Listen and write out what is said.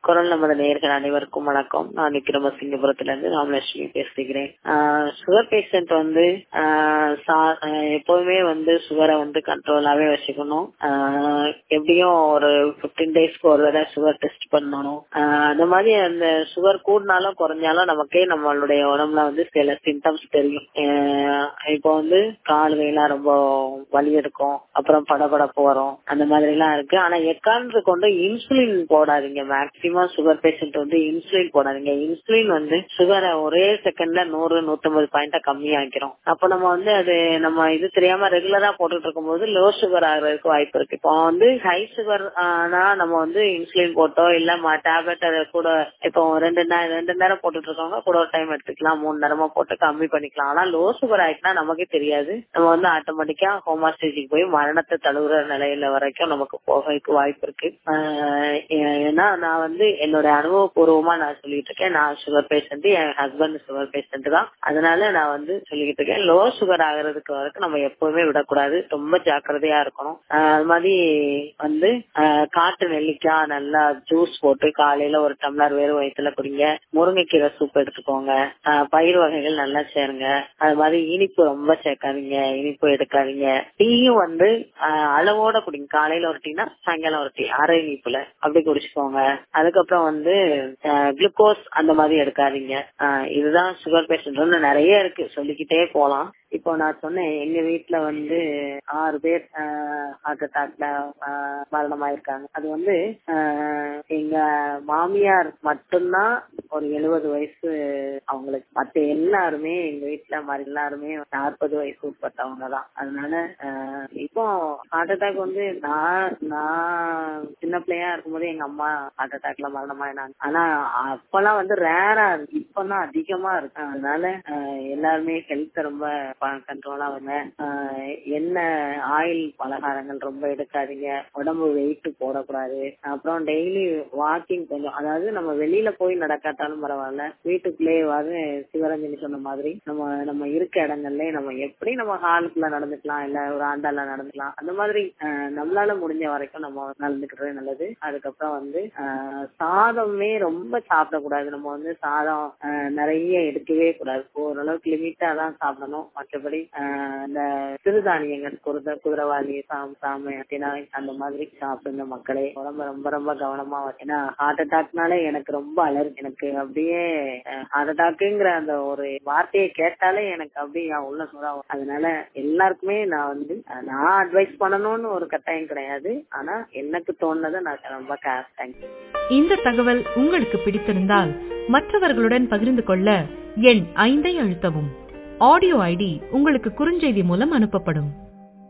குரல் நமது நேர்கள் அனைவருக்கும் வணக்கம் நான் விக்ரமசிங்கபுரத்துல இருந்து ராமலட்சுமி பேசுகிறேன் சுகர் பேஷண்ட் வந்து ஆஹ் சா- ஆஹ் எப்போதுமே வந்து சுகரை வந்து கண்ட்ரோலாவே வச்சுக்கணும் ஆஹ் எப்படியும் ஒரு பிப்டீன் டேஸ்க்கு ஒரு தடவை சுகர் டெஸ்ட் பண்ணணும் ஆஹ் அந்த மாதிரி அந்த சுகர் கூடினாலும் குறைஞ்சாலும் நமக்கே நம்மளுடைய உடம்புல வந்து சில சிம்டம்ஸ் தெரியும் ஆஹ் இப்போ வந்து கால் கையெல்லாம் ரொம்ப வலி எடுக்கும் அப்புறம் படபடப்பு வரும் அந்த மாதிரி எல்லாம் இருக்கு ஆனா எக்காரணத்து கொண்டு இன்சுலின் போடாதீங்க மேக்சிமம் சுகர் பேஷண்ட் வந்து இன்சுலின் போடாதீங்க இன்சுலின் வந்து சுகரை ஒரே செகண்ட்ல நூறு நூத்தம்பது பாயிண்டா கம்மியாக்கிறோம் அப்ப நம்ம வந்து அது நம்ம இது தெரியாம ரெகுலரா போட்டுட்டு இருக்கும்போது லோ சுகர் ஆகுறதுக்கு வாய்ப்பு இருக்கு இப்போ வந்து ஹை சுகர் ஆனா நம்ம வந்து இன்சுலின் போட்டோ இல்ல டேப்லெட் அதை கூட இப்போ ரெண்டு நே- ரெண்டு நேரம் போட்டுட்டு இருக்கவங்க கூட ஒரு டைம் எடுத்துக்கலாம் மூணு நேரமா போட்டு கம்மி பண்ணிக்கலாம் ஆனா லோ சுகர் ஆயிட்டுனா நமக்கே தெரியாது நம்ம வந்து ஆட்டோமேட்டிக்கா ஹோமாஸ்டேஜிக்கு போய் மரணத்தை தழுவுற நிலையில வரைக்கும் நமக்கு போகிறதுக்கு வாய்ப்பு இருக்கு ஆஹ் ஏ- ஏன்னா நான் வந்து என்னோட அனுபவபூர்வமா நான் சொல்லிட்டு இருக்கேன் நான் சுகர் பேஷண்ட் என் ஹஸ்பண்ட் சுகர் பேஷண்ட் தான் அதனால நான் வந்து சொல்லிக்கிட்டு இருக்கேன் லோ சுகர் ஆகுறதுக்கு வரைக்கும் நம்ம எப்பவுமே விடக்கூடாது ரொம்ப ஜாக்கிரதையா இருக்கணும் ஆஹ் அது மாதிரி வந்து ஆஹ் காட்டு நெல்லிக்காய் நல்லா ஜூஸ் போட்டு காலையில ஒரு டம்ளர் வெறும் வயிற்றுல குடிங்க முருங்கைக்கீரை சூப் எடுத்துக்கோங்க ஆஹ் பயிர் வகைகள் நல்லா சேருங்க அது மாதிரி இனிப்பு ரொம்ப சேர்க்காதீங்க இனிப்பு எடுக்காதீங்க டீயும் வந்து ஆஹ் அளவோட குடிங்க காலையில ஒரு டீனா சாயங்காலம் ஒரு டீ அரை இனிப்புல அப்படி குடிச்சுக்கோங்க அதுக்கப்புறம் வந்து குளுக்கோஸ் அந்த மாதிரி எடுக்காதீங்க ஆஹ் இதுதான் சுகர் பேஷண்ட் நிறைய இருக்கு சொல்லிக்கிட்டே போலாம் இப்போ நான் சொன்னேன் எங்க வீட்ல வந்து ஆறு பேர் ஹார்ட் அட்டாக்ல மரணமாயிருக்காங்க அது வந்து ஆஹ் எங்க மாமியார் மட்டும்தான் ஒரு எழுபது வயசு அவங்களுக்கு மத்த எல்லாருமே எங்க வீட்ல மாதிரி எல்லாருமே நாற்பது வயசு உட்பட்டவங்க தான் அதனால ஆஹ் இப்போ ஹார்ட் அட்டாக் வந்து நான் நான் சின்ன பிள்ளையா இருக்கும்போது எங்க அம்மா ஹார்ட் அட்டாக்ல மரணமாயினாங்க ஆனா அப்பெல்லாம் வந்து ரேரா இருக்கு இப்பதான் அதிகமா இருக்கு அதனால ஆஹ் எல்லாருமே ஹெல்த் ரொம்ப கண்ட்ரோலா வருங்க ஆஹ் எண்ணெய் ஆயில் பலகாரங்கள் ரொம்ப எடுக்காதீங்க உடம்பு வெயிட் போடக்கூடாது அப்புறம் டெய்லி வாக்கிங் கொஞ்சம் அதாவது நம்ம வெளியில போய் நடக்காட்டாலும் பரவாயில்ல வீட்டுக்குள்ளேயாவது சிவரஞ்சனி சொன்ன மாதிரி நம்ம நம்ம இருக்க இடங்கள்ல நம்ம எப்படி நம்ம ஹாலுக்குள்ள நடந்துக்கலாம் இல்ல ஒரு ஆண்டால நடந்துக்கலாம் அந்த மாதிரி ஆஹ் நம்மளால முடிஞ்ச வரைக்கும் நம்ம நடந்துக்கிறது நல்லது அதுக்கப்புறம் வந்து ஆஹ் சாதமே ரொம்ப சாப்பிடக்கூடாது நம்ம வந்து சாதம் ஆஹ் நிறைய எடுக்கவே கூடாது ஓரளவுக்கு லிமிட்டா தான் சாப்பிடணும் மற்றபடி ஆஹ் இந்த சிறுதானியங்கள் குருத குதிரவாளி சாம் சாமை தினாய் அந்த மாதிரி சாப்பிடுங்க மக்களே உடம்ப ரொம்ப ரொம்ப கவனமா வச்சு- ஏன்னா ஹார்ட் அட்டாக்னாலே எனக்கு ரொம்ப அலர்ஜி எனக்கு அப்படியே ஹார்ட் அட்டாக்குங்கிற அந்த ஒரு வார்த்தையை கேட்டாலே எனக்கு அப்படியே என் உள்ள சுறாவும் அதனால எல்லாருக்குமே நான் வந்து அஹ், நான் அட்வைஸ் பண்ணணும்னு ஒரு கட்டாயம் கிடையாது ஆனா எனக்கு தோணுனதை நான் ரொம்ப தேங்க்ஸ் இந்த தகவல் உங்களுக்கு பிடித்திருந்தால் மற்றவர்களுடன் பகிர்ந்து கொள்ள எண் ஐந்தை அழுத்தவும் ஆடியோ ஐடி உங்களுக்கு குறுஞ்செய்தி மூலம் அனுப்பப்படும்